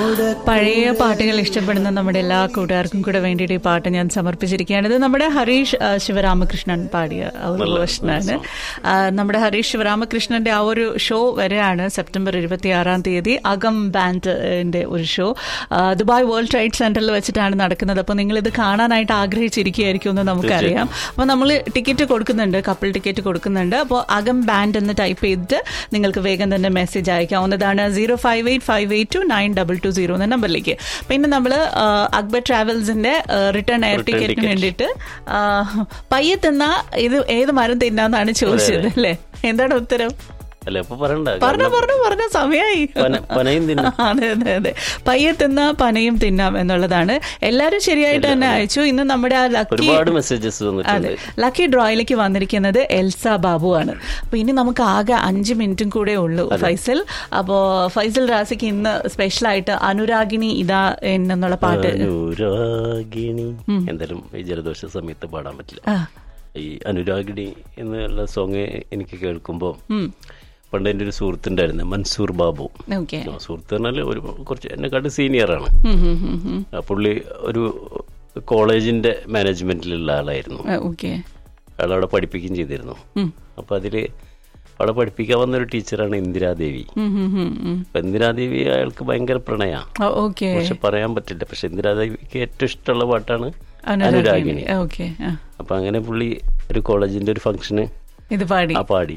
പഴയ പാട്ടുകൾ ഇഷ്ടപ്പെടുന്ന നമ്മുടെ എല്ലാ കൂട്ടുകാർക്കും കൂടെ വേണ്ടിയിട്ട് ഈ പാട്ട് ഞാൻ സമർപ്പിച്ചിരിക്കുകയാണ് ഇത് നമ്മുടെ ഹരീഷ് ആ, ശിവരാമകൃഷ്ണൻ പാടിയ ആ ഒരു വേർഷനാണ് ആ, നമ്മുടെ ഹരീഷ് ശിവരാമകൃഷ്ണന്റെ ആ ഒരു ഷോ വരെയാണ് സെപ്റ്റംബർ ഇരുപത്തിയാറാം തീയതി അകം ബാൻഡിന്റെ ഒരു ഷോ ആ, ദുബായ് വേൾഡ് ട്രേഡ് സെന്ററിൽ വെച്ചിട്ടാണ് നടക്കുന്നത് അപ്പോൾ നിങ്ങൾ ഇത് കാണാനായിട്ട് ആഗ്രഹിച്ചിരിക്കുകയായിരിക്കും എന്ന് നമുക്കറിയാം അപ്പോൾ നമ്മൾ ടിക്കറ്റ് കൊടുക്കുന്നുണ്ട് കപ്പിൾ ടിക്കറ്റ് കൊടുക്കുന്നുണ്ട് അപ്പോൾ അകം ബാൻഡ് എന്ന് ടൈപ്പ് ചെയ്തിട്ട് നിങ്ങൾക്ക് വേഗം തന്നെ മെസ്സേജ് അയക്കാവുന്നതാണ് zero five eight five eight two nine double two zero എന്ന നമ്പറിലേക്ക് പിന്നെ നമ്മൾ അക്ബർ ട്രാവൽസിന്റെ റിട്ടേൺ എയർ ടിക്കറ്റിന് വേണ്ടിയിട്ട് ആ, പയ്യെ തിന്ന ഇത് ഏത് മരം തിന്നാന്നാണ് ചോദിച്ചത് അല്ലേ എന്താണ് ഉത്തരം അല്ല അപ്പൊ പറയണ്ട പറഞ്ഞ പറഞ്ഞു പറഞ്ഞ സമയമായി പന- പനയും തിന്നും. അതെ അതെ അതെ പയ്യെ തിന്ന പനയും തിന്നാം എന്നുള്ളതാണ് എല്ലാരും ശരിയായിട്ട് തന്നെ അയച്ചു ഇന്ന് നമ്മുടെ ആ ലക്കി ഒരുപാട് മെസ്സേജസ് അതെ വന്നിട്ടുണ്ട് ലക്കി ഡ്രോയിലേക്ക് വന്നിരിക്കുന്നത് എൽസ ബാബു ആണ് അപ്പൊ ഇനി നമുക്ക് ആകെ അഞ്ച് മിനിറ്റും കൂടെ ഉള്ളൂ ഫൈസൽ അപ്പോ ഫൈസൽ റാസിക്ക് ഇന്ന് സ്പെഷ്യൽ ആയിട്ട് അനുരാഗിണി ഇതാ എന്നുള്ള പാട്ട് അനുരാഗിണി എന്തായാലും ഈ ജലദോഷ സമയത്ത് പാടാൻ പറ്റില്ല ആ, ഈ അനുരാഗിണി എന്നുള്ള സോങ് എനിക്ക് കേൾക്കുമ്പോൾ ഉം. പണ്ട് എൻ്റെ ഒരു സുഹൃത്തുണ്ടായിരുന്നു മൻസൂർ ബാബു ഓക്കെ ആ സുഹൃത്ത് പറഞ്ഞാൽ ഒരു കുറച്ച് എന്നെക്കാട്ട് സീനിയറാണ് ഉം, ഉം, ഉം, ഉം. ആ പുള്ളി ഒരു കോളേജിന്റെ മാനേജ്മെന്റിലുള്ള ആളായിരുന്നു ആ, ഓക്കെ അയാളവിടെ പഠിപ്പിക്കുകയും ചെയ്തിരുന്നു ഉം. അപ്പൊ അതില് അവിടെ പഠിപ്പിക്കാൻ വന്ന ഒരു ടീച്ചറാണ് ഇന്ദിരാദേവി ഉം, ഉം, ഉം, ഉം. അപ്പൊ ഇന്ദിരാദേവി അയാൾക്ക് ഭയങ്കര പ്രണയ ആ, ഓക്കെ പക്ഷെ പറയാൻ പറ്റില്ല പക്ഷെ ഇന്ദിരാദേവിക്ക് ഏറ്റവും ഇഷ്ടമുള്ള പാട്ടാണ് അനുരാഗിണി അനുരാഗിണി ഓക്കെ ആ. അപ്പൊ അങ്ങനെ പുള്ളി ഒരു കോളേജിന്റെ ഒരു ഫംഗ്ഷന് ഇത് പാടി ആ പാടി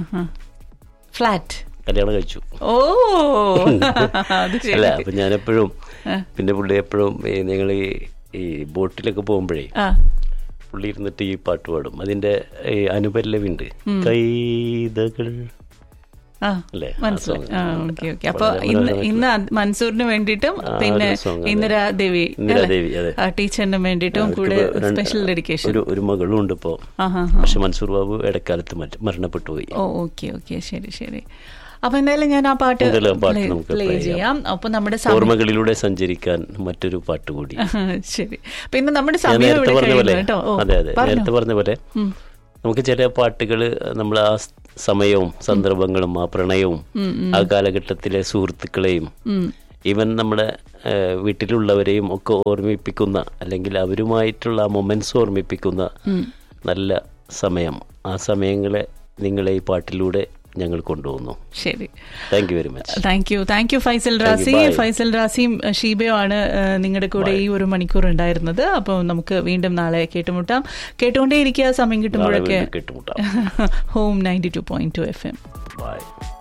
ഫ്ലാറ്റ് കല്യാണം കഴിച്ചു ഓ അത് ശരി അല്ല അപ്പൊ ഞാനെപ്പോഴും പിന്നെ പുള്ളി എപ്പോഴും ഞങ്ങൾ ഈ ഈ ബോട്ടിലൊക്കെ പോകുമ്പോഴേ ആ പുള്ളി ഇരുന്നിട്ട് ഈ പാട്ട് പാടും അതിന്റെ ഈ അനുപല്ലവിണ്ട് കൈതകൾ ആ അല്ലേ? ആ മനസ്സിലായി song. ആ ഓക്കെ ഓക്കെ അപ്പൊ വളരെ ഇന്ന് മനോഹരമായിട്ടുള്ള- ഇന്ന് അത് മൻസൂറിന് വേണ്ടിയിട്ടും ആ, പിന്നെ ഒരു song, അതെ. ഇന്ദിരാദേവി ഇന്ദിരാദേവി, അതെ. ആ ടീച്ചറിന് വേണ്ടിയിട്ടും കൂടെ അവർക്ക് രണ്ട് സ്പെഷ്യൽ ഡെഡിക്കേഷൻ ഒരു ഒരു മകളും ഉണ്ട് ഇപ്പോ ആഹാ പക്ഷെ മൻസൂർ ബാബു ഇടക്കാലത്ത് മറ്റ് മരണപ്പെട്ടു പോയി ഓ ഓക്കെ ഓക്കെ ശരി ശരി അപ്പൊ എന്തായാലും ഞാൻ ആ പാട്ട് എന്തായാലും ആ പാട്ട് നമുക്ക് പ്ലേ play ചെയ്യാം അപ്പൊ നമ്മുടെ സമയം ഓർമ്മകളിലൂടെ സഞ്ചരിക്കാൻ മറ്റൊരു പാട്ട് കൂടി ശരി പിന്നെ നമ്മുടെ ഞാൻ സമയം നേരത്തെ ഇവിടെ പറഞ്ഞ പോലെ കഴിയുന്നു കേട്ടോ ഓ അതെ അതെ പറഞ്ഞോ. നേരത്തെ പറഞ്ഞ പോലെ നമുക്ക് ചില പാട്ടുകൾ നമ്മൾ ആ സ് സമയവും സന്ദർഭങ്ങളും ആ പ്രണയവും ആ കാലഘട്ടത്തിലെ സുഹൃത്തുക്കളെയും ഈവൻ നമ്മുടെ ആ, വീട്ടിലുള്ളവരെയും ഒക്കെ ഓർമ്മിപ്പിക്കുന്ന അല്ലെങ്കിൽ അവരുമായിട്ടുള്ള ആ മൊമെന്റ്സ് ഓർമ്മിപ്പിക്കുന്ന നല്ല സമയം ആ സമയങ്ങളെ നിങ്ങളെ ഈ പാട്ടിലൂടെ ഞങ്ങൾ കൊണ്ടുപോകുന്നു ശരി thank you very much thank you thank you Faisal Razi bye. ഫൈസൽ റാസിയും അഹ്, ഷീബയും ആണ് അഹ്, നിങ്ങളുടെ കൂടെ ഈ ഒരു മണിക്കൂർ ഉണ്ടായിരുന്നത് അപ്പോൾ നമുക്ക് വീണ്ടും നാളെ കേട്ടുമുട്ടാം കേട്ടുകൊണ്ടേയിരിക്കുക സമയം നാളെ കിട്ടുമ്പോഴൊക്കെ വീണ്ടും കേട്ടുമുട്ടാം home ninety two point two F M by